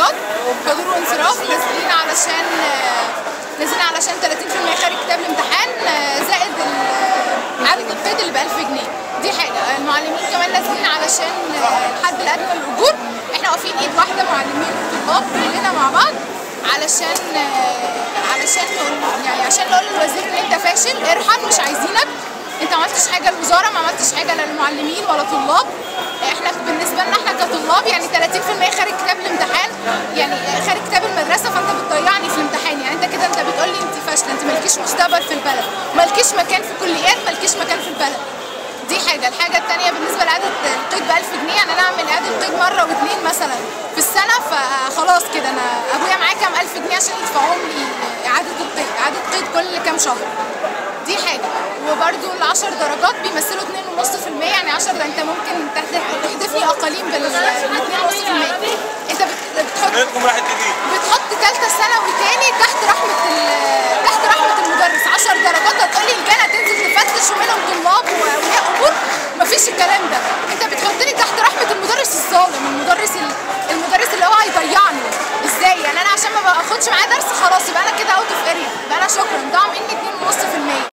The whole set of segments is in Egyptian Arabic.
درجات حضور وانصراف نازلين علشان نازلين علشان 30% خارج كتاب الامتحان زائد ال- عدد القيد اللي ب 1000 جنيه دي حاجه المعلمين كمان نازلين علشان الحد الادنى للاجور احنا واقفين ايد واحده معلمين وطلاب كلنا مع بعض علشان علشان نقول يعني عشان نقول للوزير ان انت فاشل ارحل مش عايزينك انت ما عملتش حاجه للوزاره ما عملتش حاجه لا للمعلمين ولا طلاب احنا بالنسبه لنا احنا كطلاب يعني 30% خارج كتاب الامتحان يعني خارج كتاب المدرسه فانت بتضيعني في الامتحان يعني انت كده انت بتقول لي انت فاشله انت مالكيش مستقبل في البلد مالكيش مكان في كليات مالكيش مكان في البلد دي حاجه الحاجه الثانيه بالنسبه لاعاده القيد ب 1000 جنيه يعني انا اعمل اعاده قيد مره واثنين مثلا في السنه فخلاص كده انا ابويا معاه كام 1000 جنيه عشان يدفعهم لي اعاده القيد اعاده قيد كل كام شهر دي حاجه وبرده ال 10 درجات بيمثلوا 2.5% يعني 10 ده انت ممكن تحذف- تحذفني اقاليم بال 2.5% انت بت- بتحط بيتكم راحت جديد بتحط ثالثه ثانوي تاني تحت رحمه ال- تحت رحمه المدرس 10 درجات هتقولي الجنه تنزل تفتش ومنهم طلاب واولياء امور مفيش الكلام ده انت بتحطني تحت رحمه المدرس الظالم المدرس ال- المدرس اللي هو هيضيعني ازاي يعني انا عشان ما باخدش معاه درس خلاص يبقى انا كده اوت اوف اريا يبقى انا شكرا ضاع مني 2.5%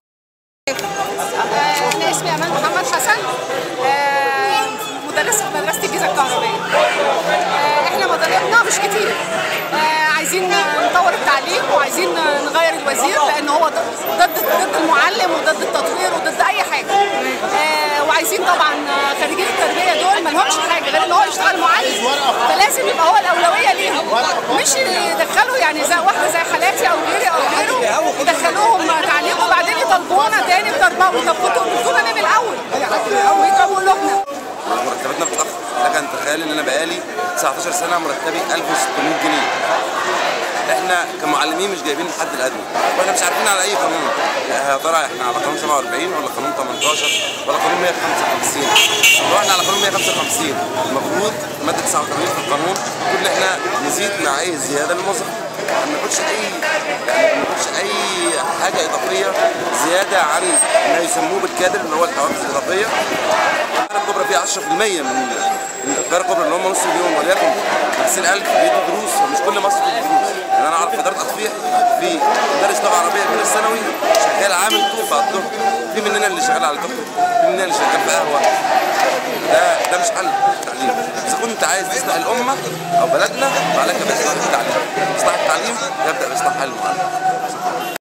أنا اسمي أمال محمد حسن آه، مدرسة في مدرسة الجيزة الكهربائية آه، احنا مطالبنا مش كتير آه، عايزين نطور التعليم وعايزين نغير الوزير لان هو ضد ضد ضد المعلم وضد التطوير وضد اي حاجه آه، وعايزين طبعا خريجين التربيه دول ما لهمش حاجه غير ان هو يشتغل معلم فلازم يبقى هو الاولويه ليهم مش يدخلوا يعني زي واحده زي حالاتي او غيري او غيره يدخلوهم تعليم وبعدين يطالبونا تاني بتربوي طب كنتوا قلتونا ليه من الاول او يجيبوا لنا مرتباتنا بتتاخر لك ان تتخيل ان انا بقالي 19 سنه مرتبي 1600 جنيه احنا كمعلمين مش جايبين الحد الادنى واحنا مش عارفين على اي قانون يا ترى احنا على قانون 47 ولا قانون 18 ولا قانون 155 لو احنا على قانون 155 المفروض ماده 89 في القانون تقول ان احنا نزيد مع اي زياده للموظف ما ناخدش اي يعني ما ناخدش اي حاجه اضافيه زياده عن ما يسموه بالكادر اللي هو الحوافز الاضافيه القاهره الكبرى فيها 10% من من القاهره الكبرى اللي هم نص مليون وليكن 50000 بيدوا دروس ومش كل مصر بتدي دروس يعني انا اعرف في اداره اطفيح في مدرس لغه عربيه في الثانوي شغال عامل طول بعد الظهر في مننا اللي شغال على الدكتور في مننا اللي شغال في قهوه ده ده مش حل التعليم اذا كنت عايز تصلح الامه او بلدنا فعليك باصلاح التعليم اصلاح التعليم يبدا باصلاح المعلم